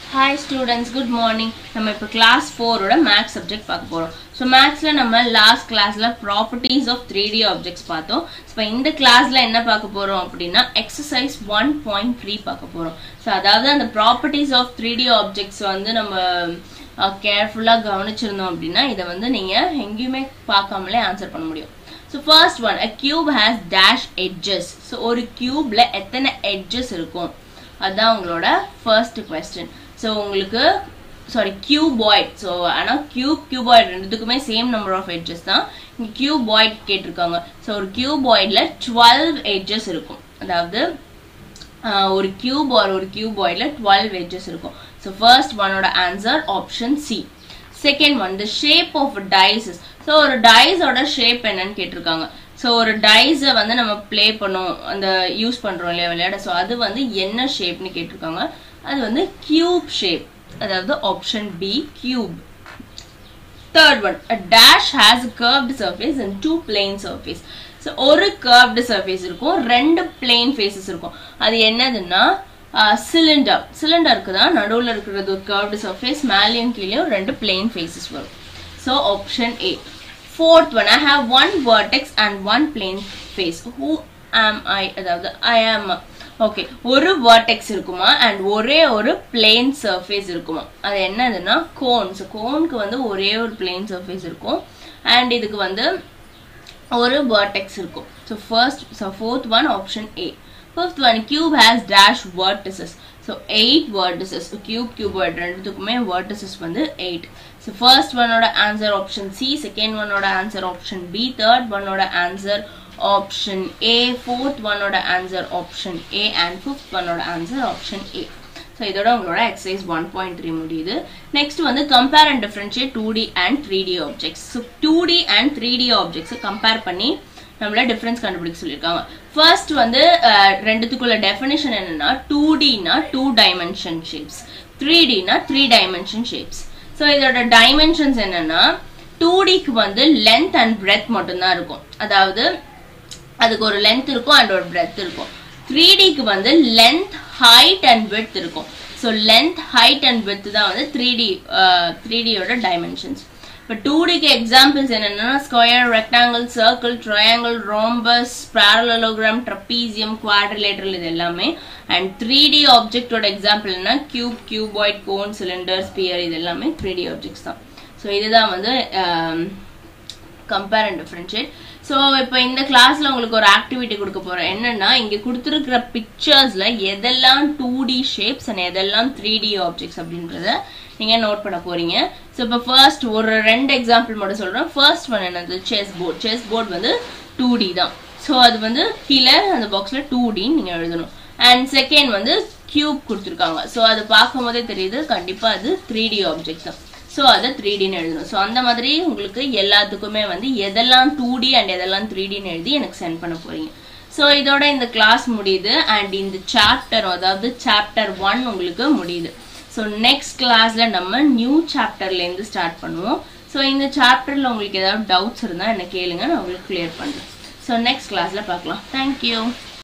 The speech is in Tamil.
ஹாய் ஸ்டூடெண்ட்ஸ் குட் மார்னிங் நம்ம இப்போ கிளாஸ் ஃபோரோட மேக்ஸ் சப்ஜெக்ட் பார்க்க போகிறோம் ஸோ மேக்ஸில் நம்ம லாஸ்ட் கிளாஸில் properties of three D objects பார்த்தோம் இப்போ இந்த கிளாஸில் என்ன பார்க்க போகிறோம் அப்படின்னா எக்ஸசைஸ் ஒன் பாயிண்ட் த்ரீ பார்க்க போகிறோம் ஸோ அதாவது அந்த properties of three D objects வந்து நம்ம கேர்ஃபுல்லாக கவனிச்சிருந்தோம் அப்படின்னா இதை வந்து நீங்கள் எங்கேயுமே பார்க்காமலே ஆன்சர் பண்ண முடியும் so first one a cube has dash edges so ஒரு கியூப்ல எத்தனை எட்ஜஸ் இருக்கும் அதுதான் உங்களோட ஃபர்ஸ்ட் கொஸ்டின் ஸோ உங்களுக்கு சாரி கியூபாய்ட் ஸோ ஆனால் கியூப் கியூபாய்ட் ரெண்டுத்துக்குமே சேம் நம்பர் ஆஃப் எட்ஜஸ் தான் இங்கே கியூபாய்ட் கேட்டிருக்காங்க ஸோ ஒரு கியூபாய்டில் டுவெல் எட்ஜஸ் இருக்கும் அதாவது ஆஹ், ஒரு கியூப் ஆர் ஒரு கியூபாய்டில் டுவெல் எட்ஜஸ் இருக்கும் ஸோ ஃபர்ஸ்ட் ஒனோட answer option C second one the shape of dices so ஒரு டைஸோட ஷேப் என்னன்னு கேட்டிருக்காங்க ஸோ ஒரு டைஸை வந்து நம்ம ப்ளே பண்ணோம் அந்த யூஸ் பண்ணுறோம் இல்லையா விளையாட ஸோ அது வந்து என்ன ஷேப்னு கேட்டிருக்காங்க அது வந்து கியூப் ஷேப் அதாவது option B cube third one a dash has a curved surface and two plane surface so ஒரு curved surface இருக்கும் ரெண்டு plane faces இருக்கும் அது என்னதுன்னா சிலிண்டர் சிலிண்டருக்கு தான் நடுவில் இருக்கிறது ஒரு curved surface மேலேயும் கீழேயும் ரெண்டு plane faces வரும் so option A fourth one I have one vertex and one plane face who am I அதாவது ஐ ஆம் ஓகே ஒரு vertex இருக்குமா அண்ட் ஒரே ஒரு பிளேன் சர்ஃபேஸ் இருக்குமா அது என்னதுன்னா கோன் ஸோ கோனுக்கு வந்து ஒரே ஒரு பிளேன் சர்ஃபேஸ் இருக்கும் அண்ட் இதுக்கு வந்து ஒரு vertex இருக்கும் so first so fourth one option A fifth one cube has dash vertices so eight vertices cube cuboid ரெண்டுத்துக்குமே vertices வந்து எயிட் ஸோ ஃபர்ஸ்ட் ஒன்னோட ஆன்சர் ஆப்ஷன் சி செகண்ட் ஒன்னோட ஆன்சர் ஆப்ஷன் பி தேர்ட் ஒன்னோட ஆன்சர் ஆப்ஷன் ஏ ஃபோர்த் ஒன்னோட answer option A and fifth ஒன்னோட ஆன்சர் ஆப்ஷன் ஏ ஸோ இதோட உங்களோட எக்ஸசைஸ் ஒன் பாயிண்ட் த்ரீ முடியுது நெக்ஸ்ட் வந்து compare and differentiate two D and three D objects so two D and three D ஆப்ஜெக்ட்ஸை கம்பேர் பண்ணி நம்மள டிஃபரன்ஸ் கண்டுபிடிக்க சொல்லியிருக்காங்க ஃபர்ஸ்ட் வந்து அஹ், ரெண்டுத்துக்குள்ள டெஃபினேஷன் என்னன்னா டூ டினா டூ டைமென்ஷன் ஷேப்ஸ் த்ரீ டினா த்ரீ டைமென்ஷன் ஷேப்ஸ் ஸோ இதோட டைமென்ஷன்ஸ் என்னன்னா டூ டிக்கு வந்து லென்த் அண்ட் பிரெத் மட்டும்தான் இருக்கும் அதாவது அதுக்கு ஒரு லென்த் இருக்கும் அண்ட் ஒரு பிரெத் இருக்கும் த்ரீ டிக்கு வந்து லென்த் ஹைட் அண்ட் வித் இருக்கும் so length height and width தான் வந்து த்ரீ டி த்ரீ டியோட டைமென்ஷன்ஸ் இப்போ டூ டிக்கு எக்ஸாம்பிள்ஸ் என்னென்னா square rectangle circle triangle rhombus parallelogram trapezium quadrilateral இது எல்லாமே அண்ட் த்ரீ டி ஆப்ஜெக்டோட எக்ஸாம்பிள் என்ன cube cuboid cone cylinder sphere இது எல்லாமே த்ரீ டி ஆப்ஜெக்ட்ஸ் தான் ஸோ இதுதான் வந்து கம்பேர் அண்ட் டிஃபரன்ஷியேட் ஸோ இப்போ இந்த கிளாஸ்ல உங்களுக்கு ஒரு ஆக்டிவிட்டி கொடுக்க போறேன் என்னன்னா இங்க கொடுத்துருக்கிற பிக்சர்ஸ்ல எதெல்லாம் டூ டி ஷேப்ஸ் அண்ட் எதெல்லாம் த்ரீ டி ஆப்ஜெக்ட்ஸ் அப்படின்றத நீங்க நோட் பண்ண போறீங்க ஸோ இப்போ ஃபர்ஸ்ட் ஒரு ரெண்டு எக்ஸாம்பிள் மட்டும் சொல்றேன் ஃபர்ஸ்ட் ஒன் என்னது செஸ் போர்ட் செஸ் போர்ட் வந்து டூ டி தான் ஸோ அது வந்து கீழே அந்த பாக்ஸ்ல டூ டின்னு நீங்க எழுதணும் அண்ட் செகண்ட் வந்து கியூப் கொடுத்துருக்காங்க ஸோ அது பார்க்கும் போதே தெரியுது கண்டிப்பா அது த்ரீ டி ஆப்ஜெக்ட் தான் ஸோ அதை த்ரீ டின்னு எழுதணும் ஸோ அந்த மாதிரி உங்களுக்கு எல்லாத்துக்குமே வந்து எதெல்லாம் டூ டி அண்ட் எதெல்லாம் த்ரீ டின்னு எழுதி எனக்கு சென்ட் பண்ண போறீங்க ஸோ இதோட இந்த கிளாஸ் முடியுது அண்ட் இந்த சாப்டர் அதாவது சாப்டர் ஒன் உங்களுக்கு முடியுது ஸோ நெக்ஸ்ட் கிளாஸ்ல நம்ம நியூ சாப்டர்லேருந்து ஸ்டார்ட் பண்ணுவோம் ஸோ இந்த சாப்டர்ல உங்களுக்கு ஏதாவது டவுட்ஸ் இருந்தால் என்ன கேளுங்க நான் உங்களுக்கு கிளியர் பண்றேன் ஸோ நெக்ஸ்ட் கிளாஸ்ல பார்க்கலாம் தேங்க்யூ